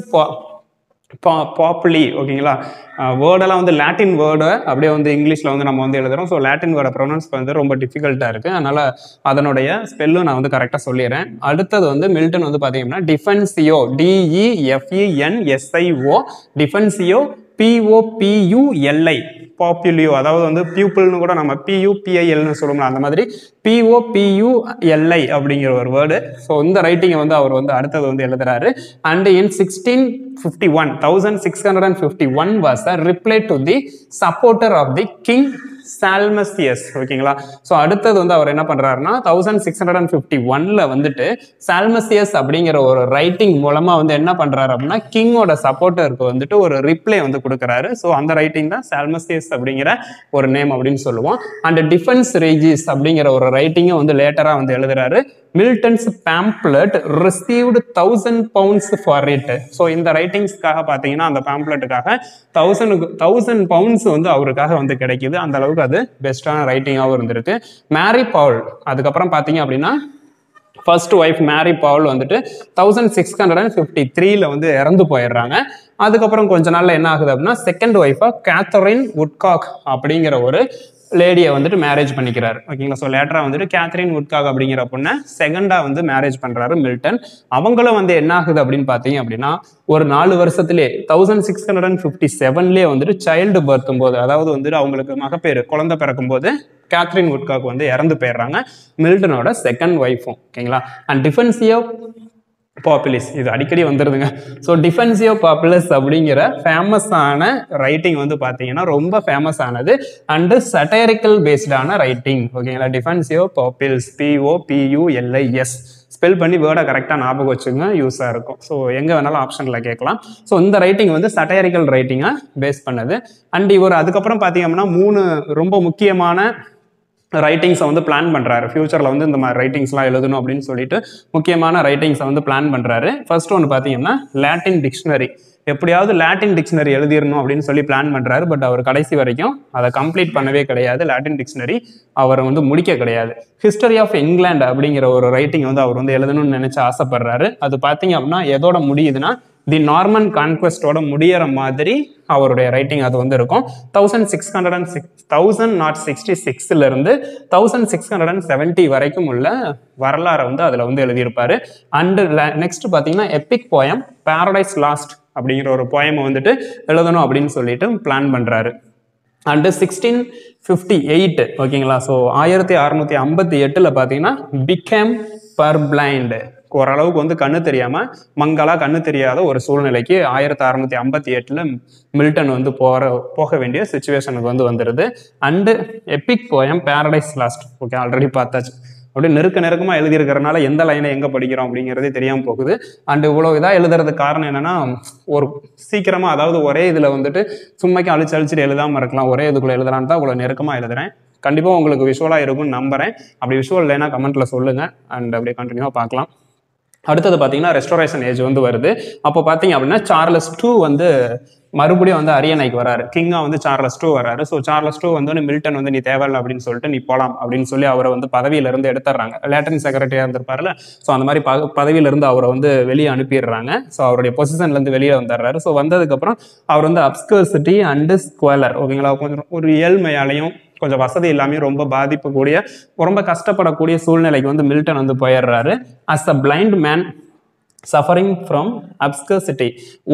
பா பாப்புலி ஓகேங்களா வேர்டெல்லாம் வந்து லாட்டின் வேர்டை அப்படியே வந்து இங்கிலீஷில் வந்து நம்ம வந்து எழுதுறோம் ஸோ லாட்டின் வேர்டை ப்ரொனவுன்ஸ் வந்து ரொம்ப டிஃபிகல்ட்டாக இருக்குது அதனால் அதனுடைய ஸ்பெல்லும் நான் வந்து கரெக்டாக சொல்லிடுறேன் அடுத்தது வந்து மில்டன் வந்து பார்த்தீங்கன்னா டிஃபென்சியோ டிஇஎஃப்இஎன்எஸ்ஐஓ டிஃபென்சியோ பிஓபியூஎல்ஐ பாப்புலியோ அதாவது வந்து பியூப்பிள்னு கூட நம்ம பியூபிஐஎல்னு சொல்லுவோம்ல அந்த மாதிரி பிஓபியூஎல்ஐ அப்படிங்கிற ஒரு வேர்டு ஸோ இந்த ரைட்டிங்கை வந்து அவர் வந்து அடுத்தது வந்து எழுதுறாரு and in sixteen fifty one thousand six hundred and fifty one was a reply to the supporter of the king Salmasius ஓகேங்களா ஸோ அடுத்தது வந்து அவர் என்ன பண்றாருன்னா thousand six hundred and fifty ஒன்ல வந்துட்டு சால்மசியஸ் அப்படிங்கிற ஒரு ரைட்டிங் மூலமா வந்து என்ன பண்றாரு அப்படின்னா கிங்கோட சப்போர்ட்டருக்கு வந்துட்டு ஒரு ரிப்ளை வந்து கொடுக்குறாரு ஸோ அந்த ரைட்டிங் தான் சால்மசியஸ் அப்படிங்கிற ஒரு நேம் அப்படின்னு சொல்லுவோம் அண்ட் டிஃபென்ஸ் ரேஜிஸ் அப்படிங்கிற ஒரு ரைட்டிங்கை வந்து லேட்டரா வந்து எழுதுறாரு Milton's pamphlet received thousand pounds for it so இந்த ரைட்டிங்ஸ்க்காக பார்த்தீங்கன்னா அந்த பேம்ப்ளெட்டுக்காக தௌசண்ட் தௌசண்ட் பவுண்ட்ஸ் வந்து அவருக்காக வந்து கிடைக்குது அந்த அளவுக்கு அது பெஸ்ட்டான ரைட்டிங்காகவும் இருந்திருக்கு மேரி பவுல் அதுக்கப்புறம் பார்த்தீங்க அப்படின்னா ஃபர்ஸ்ட் ஒய்ஃப் மேரி பவுல் வந்துட்டு thousand six hundred and fifty த்ரீல வந்து இறந்து போயிடுறாங்க அதுக்கப்புறம் கொஞ்ச நாள்ல என்ன ஆகுது அப்படின்னா செகண்ட் ஒய்ஃபா கேத்தரின் உட்காக் அப்படிங்கிற ஒரு லேடியை வந்துட்டு மேரேஜ் பண்ணிக்கிறாரு ஓகேங்களா ஸோ லேட்டராக வந்துட்டு கேத்ரின் உட்காக் அப்படிங்கிற பொண்ணை செகண்டாக வந்து மேரேஜ் பண்ணுறாரு மில்டன் அவங்களும் வந்து என்ன ஆகுது அப்படின்னு பார்த்தீங்க அப்படின்னா ஒரு நாலு வருஷத்துலேயே thousand six hundred and fifty செவன்லேயே வந்துட்டு சைல்டு பர்த்தும் போது அதாவது வந்துட்டு அவங்களுக்கு மகப்பேறு குழந்தை பிறக்கும் போது கேத்ரின் உட்காக் வந்து இறந்து போயிடுறாங்க மில்டனோட செகண்ட் ஒய்ஃபும் ஓகேங்களா அண்ட் டிஃபென்சியோ பாப்புலிஸ் இது அடிக்கடி வந்துருதுங்க ஸோ டிஃபென்சியோ பாப்புலஸ் அப்படிங்கிற ஃபேமஸான ரைட்டிங் வந்து பார்த்தீங்கன்னா ரொம்ப ஃபேமஸ் ஆனது அண்டு சட்டரிக்கல் பேஸ்டான ரைட்டிங் ஓகேங்களா டிஃபென்சியோ பாப்புல்ஸ் பிஓ பியூஎல்ஐஎஸ் ஸ்பெல் பண்ணி வேர்டை கரெக்டாக ஞாபகம் வச்சுங்க யூஸாக இருக்கும் ஸோ எங்கே வேணாலும் ஆப்ஷனில் கேட்கலாம் ஸோ இந்த ரைட்டிங் வந்து சட்டரிக்கல் ரைட்டிங்காக பேஸ் பண்ணது அண்ட் இவர் அதுக்கப்புறம் பார்த்தீங்க அப்படின்னா மூணு ரொம்ப முக்கியமான ரைட்டிங்ஸை வந்து பிளான் பண்ணுறாரு ஃபியூச்சரில் வந்து இந்த மாதிரி ரைட்டிங்ஸ்லாம் எழுதணும் அப்படின்னு சொல்லிட்டு முக்கியமான ரைட்டிங்ஸை வந்து பிளான் பண்ணுறாரு ஃபர்ஸ்ட் ஒன்று பார்த்தீங்கன்னா லாட்டின் டிக்ஷனரி எப்படியாவது லாட்டின் டிக்ஷனரி எழுதிடணும் அப்படின்னு சொல்லி பிளான் பண்ணுறாரு பட் அவர் கடைசி வரைக்கும் அதை கம்ப்ளீட் பண்ணவே கிடையாது லாட்டின் டிக்ஷனரி அவர் வந்து முடிக்க கிடையாது ஹிஸ்டரி ஆஃப் இங்கிலாந்து அப்படிங்கிற ஒரு ரைட்டிங் வந்து அவர் வந்து எழுதணும்னு நினைச்சு ஆசைப்படுறாரு அது பார்த்தீங்க அப்படின்னா எதோட முடியுதுன்னா தி நார்மன் கான்குவெஸ்டோட முடியற மாதிரி அவருடைய ரைட்டிங் அது வந்து இருக்கும் thousand six hundred and six thousand not sixty சிக்ஸ்ல இருந்து thousand six hundred and seventy வரைக்கும் உள்ள வரலாறை வந்து அதில் வந்து எழுதியிருப்பாரு அண்டு நெக்ஸ்ட் பார்த்தீங்கன்னா எப்பிக் போயம் பாரடைஸ் லாஸ்ட் அப்படிங்கிற ஒரு போயமை வந்துட்டு எழுதணும் அப்படின்னு சொல்லிட்டு பிளான் பண்ணுறாரு அண்டு சிக்ஸ்டீன் ஃபிஃப்டி எயிட் ஓகேங்களா ஸோ ஆயிரத்தி அறுநூத்தி ஐம்பத்தி எட்டில் பார்த்தீங்கன்னா பிகேம் பர் பிளைண்டு ஓரளவுக்கு வந்து கண்ணு தெரியாம மங்களா கண்ணு தெரியாத ஒரு சூழ்நிலைக்கு ஆயிரத்தி அறுநூத்தி ஐம்பத்தி எட்டுல மில்டன் வந்து போற போக வேண்டிய சுச்சுவேஷனுக்கு வந்து வந்துடுது and epic poem Paradise Lost okay already பார்த்தாச்சு அப்படியே நெருக்க நெருக்கமாக எழுதியிருக்கிறனால எந்த லைனை எங்கே படிக்கிறோம் அப்படிங்கிறதே தெரியாமல் போகுது அண்ட் இவ்வளோ இதாக எழுதுறதுக்கு காரணம் என்னன்னா ஒரு சீக்கிரமாக அதாவது ஒரே இதில் வந்துட்டு சும்மைக்கு அழிச்சு அழிச்சிட்டு எழுதாமல் இருக்கலாம் ஒரே இதுக்குள்ளே எழுதலான்னு தான் இவ்வளோ நெருக்கமாக எழுதுறேன் கண்டிப்பாக உங்களுக்கு விஷுவலாக இருக்கும்னு நம்புறேன் அப்படி விஷுவல் இல்லைன்னா கமெண்ட்டில் சொல்லுங்கள் அண்ட் அப்படியே கண்டினியூவாக பார்க்கலாம் அடுத்தது பார்த்தீங்கன்னா ரெஸ்டோரேஷன் ஏஜ் வந்து வருது அப்போ பார்த்தீங்க அப்படின்னா சார்லஸ் டூ வந்து மறுபடியும் வந்து அரியணைக்கு வராரு கிங்கா வந்து சார்லஸ் டூ வராரு ஸோ சார்லஸ் டூ வந்து மில்டன் வந்து நீ தேவையில்லை அப்படின்னு சொல்லிட்டு நீ போலாம் அப்படின்னு சொல்லி அவரை வந்து பதவியில இருந்து எடுத்துடுறாங்க லேட்டன் செக்ரட்டரியா இருந்திருப்பாருல ஸோ அந்த மாதிரி ப பதவியில இருந்து அவரை வந்து வெளியே அனுப்பிடுறாங்க ஸோ அவருடைய பொசிஷன்ல இருந்து வெளியே வந்துடுறாரு ஸோ வந்ததுக்கப்புறம் அவர் வந்து அப்ஸ்கர்சிட்டி அண்டு ஸ்குவலர் ஓகேங்களா கொஞ்சம் ஒரு ஏழ்மையாலையும் கொஞ்சம் வசதி இல்லாமையும் ரொம்ப பாதிப்புக்கூடிய ரொம்ப கஷ்டப்படக்கூடிய சூழ்நிலைக்கு வந்து மில்டன் வந்து போயிடுறாரு as a blind man suffering from அப்ஸ்கர்சிட்டி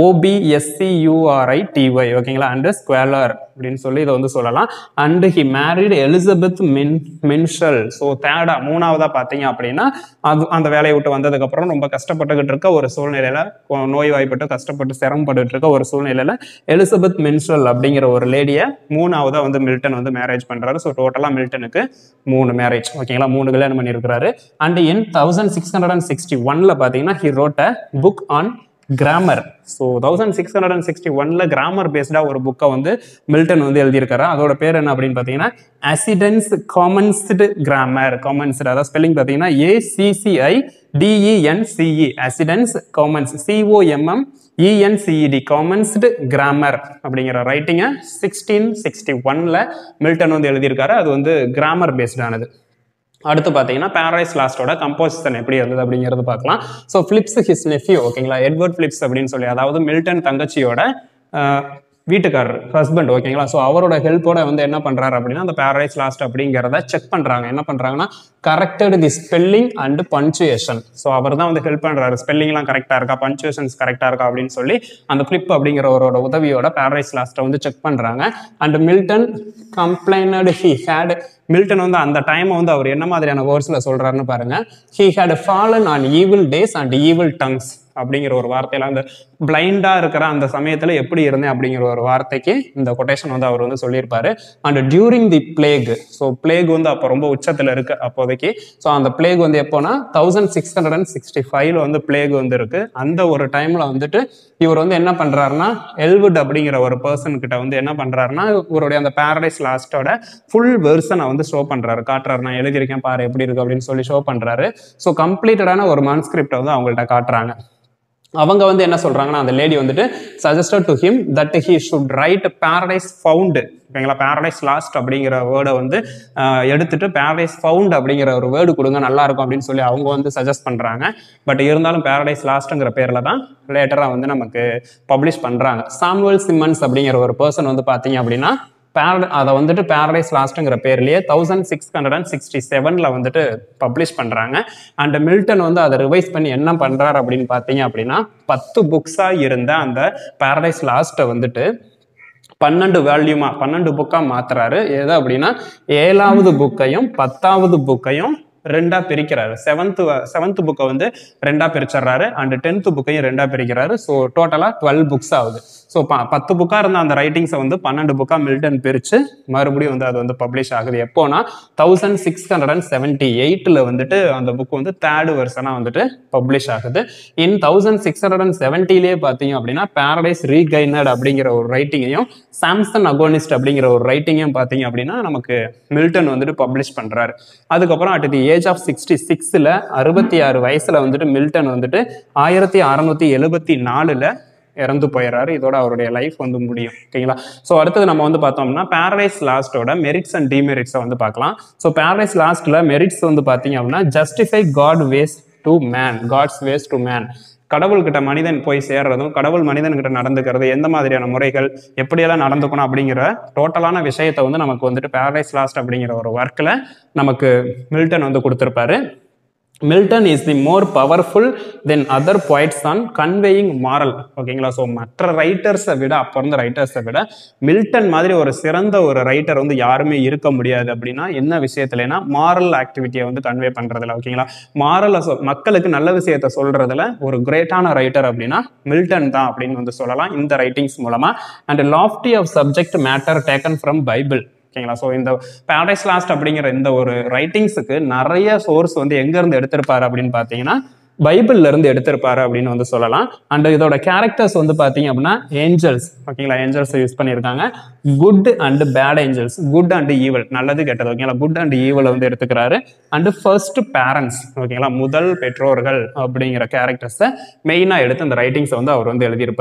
ஓபிஎஸ்சியூஆர்ஐ dy ஓகேங்களா அண்டு ஸ்குவலர் அப்படின்னு சொல்லி இதை வந்து சொல்லலாம் அண்டு ஹி மேரிட் எலிசபெத் மின் மின்ஷல் ஸோ தேர்டா மூணாவதா பார்த்தீங்க அப்படின்னா அது அந்த வேலையை விட்டு வந்ததுக்கப்புறம் ரொம்ப கஷ்டப்பட்டுக்கிட்டு இருக்க ஒரு சூழ்நிலையில கொ- நோய்வாய்ப்பட்டு கஷ்டப்பட்டு சிரமப்பட்டுட்டு இருக்க ஒரு சூழ்நிலையில எலிசபெத் மின்ஷல் அப்படிங்கிற ஒரு லேடியை மூணாவதா வந்து மில்டன் வந்து மேரேஜ் பண்றாரு ஸோ டோட்டலா மில்டனுக்கு மூணு மேரேஜ் ஓகேங்களா மூணு கல்யாணம் பண்ணியிருக்கிறாரு and in thousand six hundred and sixty ஒன்ல பார்த்தீங்கன்னா he wrote a book on grammar so thousand six hundred and sixty ஒன்ல கிராமர் பேஸ்டாக ஒரு புக்கை வந்து மில்டன் வந்து எழுதியிருக்காரு அதோட பேர் என்ன அப்படின்னு பார்த்தீங்கன்னா அசிடென்ஸ் காமன்ஸ்டு கிராமர் காமன்ஸ்டு அதாவது ஸ்பெல்லிங் பார்த்தீங்கன்னா ஏசிசிஐ டிஇஎன்சிஇ அசிடென்ஸ் காமன்ஸ் சிஓஎம்எம் இஎன்சிஇடி காமன்ஸ்டு கிராமர் அப்படிங்கிற ரைட்டிங்கை சிக்ஸ்டீன் சிக்ஸ்டி ஒன்ல மில்டன் வந்து எழுதியிருக்காரு அது வந்து கிராமர் பேஸ்டானது அடுத்து பார்த்தீங்கன்னா பாரடைஸ் லாஸ்டோட கம்போசிஷன் எப்படி இருந்தது அப்படிங்கிறது பார்க்கலாம் ஸோ ஃபிலிப்ஸ் ஹிஸ் நெஃப்யூ ஓகேங்களா எட்வர்ட் ஃபிலிப்ஸ் அப்படின்னு சொல்லி அதாவது மில்டன் தங்கச்சியோட ஆஹ், வீட்டுக்காரர் ஹஸ்பண்ட் ஓகேங்களா ஸோ அவரோட ஹெல்ப்போட வந்து என்ன பண்றாரு அப்படின்னா அந்த பாரடைஸ் லாஸ்ட் அப்படிங்கிறத செக் பண்றாங்க என்ன பண்றாங்கன்னா corrected the spelling and punctuation so அவர் தான் வந்து ஹெல்ப் பண்றாரு ஸ்பெல்லிங்லாம் கரெக்டாக இருக்கா பஞ்சுவேஷன்ஸ் கரெக்டாக இருக்கா அப்படின்னு சொல்லி அந்த ஃபிளிப் அப்படிங்கிறவரோட உதவியோட பாரடைஸ் லாஸ்ட்டை வந்து செக் பண்றாங்க and Milton complained he had Milton வந்து அந்த டைமை வந்து அவர் என்ன மாதிரியான வேர்ட்ஸில் சொல்றாருன்னு பாருங்க he had fallen on evil days and evil tongues அப்படிங்கிற ஒரு வார்த்தையில அந்த பிளைண்டா இருக்கிற அந்த சமயத்துல எப்படி இருந்தேன் அப்படிங்கிற ஒரு வார்த்தைக்கு இந்த கொட்டேஷன் வந்து அவர் வந்து சொல்லியிருப்பாரு and during the plague so plague வந்து அப்போ ரொம்ப உச்சத்துல இருக்கு அப்போதைக்கு ஸோ அந்த பிளேக் வந்து எப்போனா thousand six hundred and sixty ஃபைவ்ல வந்து பிளேக் வந்து இருக்கு அந்த ஒரு டைம்ல வந்துட்டு இவர் வந்து என்ன பண்றாருன்னா எல்வுட் அப்படிங்கிற ஒரு பர்சன் கிட்ட வந்து என்ன பண்றாருன்னா இவருடைய அந்த பாரடைஸ் லாஸ்டோட ஃபுல் வெர்ஷனை வந்து ஷோ பண்றாரு காட்டுறாரு நான் எழுதியிருக்கேன் பாரு எப்படி இருக்கு அப்படின்னு சொல்லி ஷோ பண்றாரு ஸோ கம்ப்ளீட்டடான ஒரு மான்ஸ்கிரிப்டை வந்து அவங்கள்ட்ட காட்டுறாங்க அவங்க வந்து என்ன சொல்றாங்கன்னா அந்த லேடி வந்துட்டு suggested to him that he should write Paradise found ஓகேங்களா பாரடைஸ் லாஸ்ட் அப்படிங்கிற வேர்டை வந்து ஆஹ், எடுத்துட்டு பாரடைஸ் ஃபவுண்ட் அப்படிங்கிற ஒரு வேர்டு கொடுங்க நல்லா இருக்கும் அப்படின்னு சொல்லி அவங்க வந்து சஜஸ்ட் பண்றாங்க பட் இருந்தாலும் பாரடைஸ் லாஸ்ட்ங்கிற பேர்ல தான் லேட்டரா வந்து நமக்கு பப்ளிஷ் பண்றாங்க சாமுவல் சிம்மன்ஸ் அப்படிங்கிற ஒரு பர்சன் வந்து பாத்தீங்க அப்படின்னா பேரட அதை வந்துட்டு பேரடைஸ் லாஸ்ட்டுங்கிற பேர்லயே thousand six hundred and sixty செவனில் வந்துட்டு பப்ளிஷ் பண்ணுறாங்க அண்ட் மில்டன் வந்து அதை ரிவைஸ் பண்ணி என்ன பண்ணுறாரு அப்படின்னு பார்த்தீங்க அப்படின்னா பத்து புக்ஸாக இருந்த அந்த பேரடைஸ் லாஸ்ட்டை வந்துட்டு பன்னெண்டு வேல்யூமா பன்னெண்டு புக்காக மாத்துறாரு எது அப்படின்னா ஏழாவது புக்கையும் பத்தாவது புக்கையும் ரெண்டா பிரிக்கிறாரு செவன்த் செவன்த் புக்கை வந்து ரெண்டா பிரிச்சிடுறாரு அண்ட் டென்த் புக்கையும் ரெண்டா பிரிக்கிறாரு ஸோ டோட்டலாக டுவெல் புக்ஸ் ஆகுது ஸோ பத்து புக்காக இருந்த அந்த ரைட்டிங்ஸை வந்து பன்னெண்டு புக்காக மில்டன் பிரித்து மறுபடியும் வந்து அது வந்து பப்ளிஷ் ஆகுது எப்போனா thousand six hundred and seventy எயிட்டில் வந்துட்டு அந்த புக் வந்து தேர்டு வருஷனாக வந்துட்டு பப்ளிஷ் ஆகுது in thousand six hundred and செவன்ட்டிலே பார்த்தீங்க அப்படின்னா பாரடைஸ் ரீகைனட் அப்படிங்கிற ஒரு ரைட்டிங்கையும் சாம்சன் அகோனிஸ்ட் அப்படிங்கிற ஒரு ரைட்டிங்கையும் பார்த்தீங்க அப்படின்னா நமக்கு மில்டன் வந்துட்டு பப்ளிஷ் பண்ணுறாரு அதுக்கப்புறம் at the age of sixty சிக்ஸில் அறுபத்தி ஆறு வயசில் வந்துட்டு மில்டன் வந்துட்டு ஆயிரத்தி அறநூற்றி எழுபத்தி நாலில் இறந்து போயிடுறாரு இதோட அவருடைய லைஃப் வந்து முடியும் ஓகேங்களா ஸோ அடுத்தது நம்ம வந்து பார்த்தோம்னா பாரடைஸ் லாஸ்டோட மெரிட்ஸ் அண்ட் டிமெரிட்ஸை வந்து பார்க்கலாம் ஸோ பாரடைஸ் லாஸ்ட்ல மெரிட்ஸ் வந்து பார்த்தீங்க அப்படின்னா justify God ways to man God's ways to man கடவுள்கிட்ட மனிதன் போய் சேர்றதும் கடவுள் மனிதன்கிட்ட நடந்துக்கிறது எந்த மாதிரியான முறைகள் எப்படியெல்லாம் நடந்துக்கணும் அப்படிங்கிற டோட்டலான விஷயத்தை வந்து நமக்கு வந்துட்டு பாரடைஸ் லாஸ்ட் அப்படிங்கிற ஒரு ஒர்க்கில் நமக்கு மில்டன் வந்து கொடுத்துருப்பாரு Milton is the more powerful then other poets on conveying moral ஓகேங்களா ஸோ மற்ற ரைட்டர்ஸை விட அப்போ இருந்த ரைட்டர்ஸை விட மில்டன் மாதிரி ஒரு சிறந்த ஒரு ரைட்டர் வந்து யாருமே இருக்க முடியாது அப்படின்னா என்ன விஷயத்துலனா மாரல் ஆக்டிவிட்டியை வந்து கன்வே பண்றதுல ஓகேங்களா மாரலை சொ மக்களுக்கு நல்ல விஷயத்த சொல்றதுல ஒரு கிரேட்டான ரைட்டர் அப்படின்னா மில்டன் தான் அப்படின்னு வந்து சொல்லலாம் இந்த ரைட்டிங்ஸ் மூலமா and lofty of subject matter taken from Bible ஓகேங்களா ஸோ இந்த பேரடைஸ் லாஸ்ட் அப்படிங்கிற இந்த ஒரு ரைட்டிங்ஸுக்கு நிறைய சோர்ஸ் வந்து எங்க இருந்து எடுத்திருப்பாரு அப்படின்னு பார்த்தீங்கன்னா பைபிள்ல இருந்து எடுத்திருப்பாரு அப்படின்னு வந்து சொல்லலாம் அண்ட் இதோட கேரக்டர்ஸ் வந்து பாத்தீங்க அப்படின்னா ஏஞ்சல்ஸ் ஓகேங்களா ஏஞ்சல்ஸ் யூஸ் பண்ணியிருக்காங்க good and bad angels good and evil நல்லது கெட்டது ஓகேங்களா குட் அண்ட் ஈவல் வந்து எடுத்துக்கிறாரு அண்ட் ஃபர்ஸ்ட் பேரண்ட்ஸ் ஓகேங்களா முதல் பெற்றோர்கள் அப்படிங்கிற கேரக்டர்ஸை மெயினாக எடுத்து அந்த ரைட்டிங்ஸை வந்து அவர் வந்து எழுதியிருப்பாரு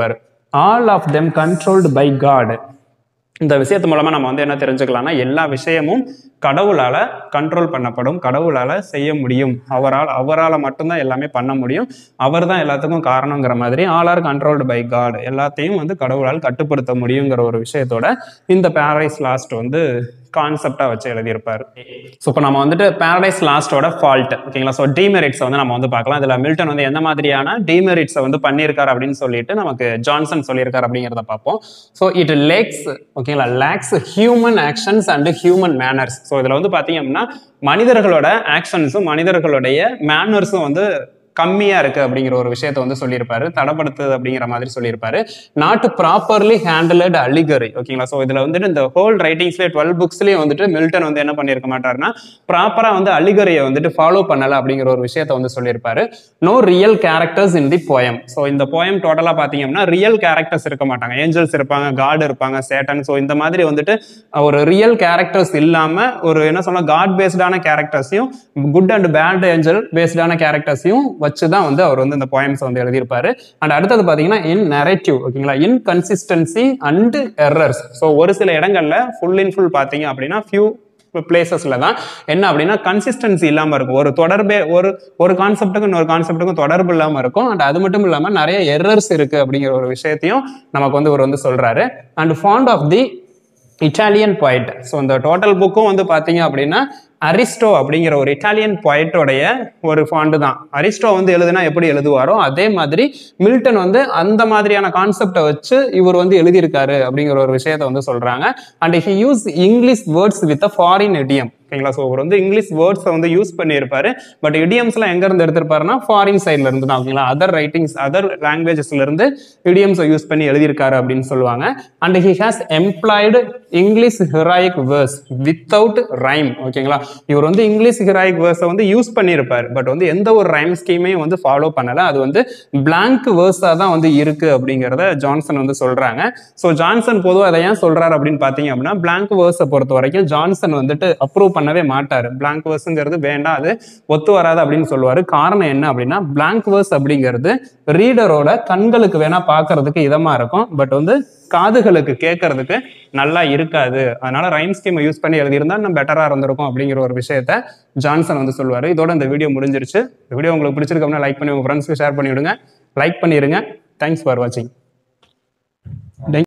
all of them controlled by God இந்த விஷயத்து மூலமா நம்ம வந்து என்ன தெரிஞ்சுக்கலாம்னா எல்லா விஷயமும் கடவுளால கண்ட்ரோல் பண்ணப்படும் கடவுளால செய்ய முடியும் அவரால் அவரால் மட்டும்தான் எல்லாமே பண்ண முடியும் அவர் தான் எல்லாத்துக்கும் காரணங்கிற மாதிரி all are controlled by God எல்லாத்தையும் வந்து கடவுளால் கட்டுப்படுத்த முடியுங்கிற ஒரு விஷயத்தோட இந்த பேரடைஸ் லாஸ்ட் வந்து கான்செப்டா வச்சு எழுதியிருப்பாரு ஸோ இப்போ நம்ம வந்துட்டு பேரடைஸ் லாஸ்டோட ஃபால்ட் ஓகேங்களா ஸோ டிமெரிட்ஸை வந்து நம்ம வந்து பார்க்கலாம் இதில் மில்டன் வந்து எந்த மாதிரியான டிமெரிட்ஸை வந்து பண்ணியிருக்காரு அப்படின்னு சொல்லிட்டு நமக்கு ஜான்சன் சொல்லியிருக்காரு அப்படிங்கிறத பார்ப்போம் ஸோ இட் லேக்ஸ் ஓகேங்களா lacks human actions and human manners so இதில் வந்து பார்த்தீங்க அப்படின்னா மனிதர்களோட ஆக்ஷன்ஸும் மனிதர்களுடைய மேனர்ஸும் வந்து கம்மியா இருக்கு அப்படிங்கிற ஒரு விஷயத்த வந்து சொல்லியிருப்பாரு தடப்படுத்துது அப்படிங்கிற மாதிரி சொல்லியிருப்பாரு நாட் ப்ராப்பர்லி ஹேண்டில்ட் அலிகரி ஓகேங்களா ஸோ இதுல வந்துட்டு இந்த ஹோல் ரைட்டிங்ஸ்லேயே டுவெல் புக்ஸ்லயும் வந்துட்டு மில்டன் வந்து என்ன பண்ணியிருக்க மாட்டாருன்னா ப்ராப்பரா வந்து அலிகரியை வந்துட்டு ஃபாலோ பண்ணல அப்படிங்கிற ஒரு விஷயத்த வந்து சொல்லியிருப்பாரு no real characters in the poem so இந்த போயம் டோட்டலா பாத்தீங்கன்னா ரியல் கேரக்டர்ஸ் இருக்க மாட்டாங்க ஏஞ்சல்ஸ் இருப்பாங்க காட் இருப்பாங்க சேட்டன் ஸோ இந்த மாதிரி வந்துட்டு ஒரு ரியல் கேரக்டர்ஸ் இல்லாம ஒரு என்ன சொல்ல காட் பேஸ்டான கேரக்டர்ஸையும் குட் அண்ட் பேட் ஏஞ்சல் பேஸ்டான கேரக்டர்ஸையும் வச்சு தான் வந்து அவர் வந்து இந்த போயம்ஸ் வந்து எழுதியிருப்பாரு அண்ட் அடுத்தது பார்த்தீங்கன்னா இன் நரேட்டிவ் ஓகேங்களா இன்கன்சிஸ்டன்சி அண்ட் எரர்ஸ் ஸோ ஒரு சில இடங்கள்ல ஃபுல் இன் ஃபுல் பார்த்தீங்க அப்படின்னா ஃபியூ பிளேசஸ்ல தான் என்ன அப்படின்னா கன்சிஸ்டன்சி இல்லாம இருக்கும் ஒரு தொடர்பே ஒரு ஒரு கான்செப்ட்டுக்கும் இன்னொரு கான்செப்ட்டுக்கும் தொடர்பு இல்லாம இருக்கும் அண்ட் அது மட்டும் இல்லாம நிறைய எரர்ஸ் இருக்கு அப்படிங்கிற ஒரு விஷயத்தையும் நமக்கு வந்து இவர் வந்து சொல்றாரு and fond of the Italian point so இந்த டோட்டல் புக்கும் வந்து பார்த்தீங்க அப்படின்னா அரிஸ்டோ அப்படிங்கிற ஒரு இட்டாலியன் பாயிண்டோடைய ஒரு ஃபாண்டு தான் அரிஸ்டோ வந்து எழுதுனா எப்படி எழுதுவாரோ அதே மாதிரி மில்டன் வந்து அந்த மாதிரியான கான்செப்டை வச்சு இவர் வந்து எழுதியிருக்காரு அப்படிங்கிற ஒரு விஷயத்த வந்து சொல்றாங்க and he use English words with a foreign idiom ஓகேங்களா ஸோ அவர் வந்து இங்கிலீஷ் வேர்ட்ஸை வந்து யூஸ் பண்ணியிருப்பாரு பட் இடியம்ஸ்லாம் எங்க இருந்து எடுத்திருப்பாருன்னா ஃபாரின் சைட்ல இருந்து தான் ஓகேங்களா அதர் ரைட்டிங்ஸ் அதர் லாங்குவேஜஸ்ல இருந்து இடியம்ஸை யூஸ் பண்ணி எழுதியிருக்காரு அப்படின்னு சொல்லுவாங்க and he has employed English heroic verse without rhyme ஓகேங்களா இவர் வந்து இங்கிலீஷ் ஹெராயிக் வேர்ஸை வந்து யூஸ் பண்ணியிருப்பார் பட் வந்து எந்த ஒரு ரைம் ஸ்கீமையும் வந்து ஃபாலோ பண்ணல அது வந்து பிளாங்க் வேர்ஸாக தான் வந்து இருக்கு அப்படிங்கிறத ஜான்சன் வந்து சொல்றாங்க ஸோ ஜான்சன் பொதுவாக அதை ஏன் சொல்றாரு அப்படின்னு பார்த்தீங்க அப்படின்னா பிளாங்க் வேர்ஸை பொறுத்த வரைக்கும் ஜான்சன் வந்துட்டு அப்ரூவ் பண்ணவே மாட்டார் பிளாங்க் வேர்ஸுங்கிறது வேண்டாம் அது ஒத்து வராது அப்படின்னு சொல்லுவாரு காரணம் என்ன அப்படின்னா பிளாங்க் வேர்ஸ் அப்படிங்கிறது ரீடரோட கண்களுக்கு வேணா பார்க்கறதுக்கு இதமா இருக்கும் பட் வந்து காதுகளுக்கு கேட்கறதுக்கு நல்லா இருக்காது அதனால ரைம் ஸ்கீமை யூஸ் பண்ணி எழுதியிருந்தா இன்னும் பெட்டரா இருந்திருக்கும் அப்படிங்கிற ஒரு விஷயத்த ஜான்சன் வந்து சொல்லுவாரு இதோட இந்த வீடியோ முடிஞ்சிருச்சு இந்த வீடியோ உங்களுக்கு பிடிச்சிருக்கோம்னா லைக் பண்ணி உங்க ஃப்ரெண்ட்ஸ்க்கு ஷேர் பண்ணி விடுங்க லைக் பண்ணிடுங்க தேங்க்ஸ் ஃபார் வாட்சிங்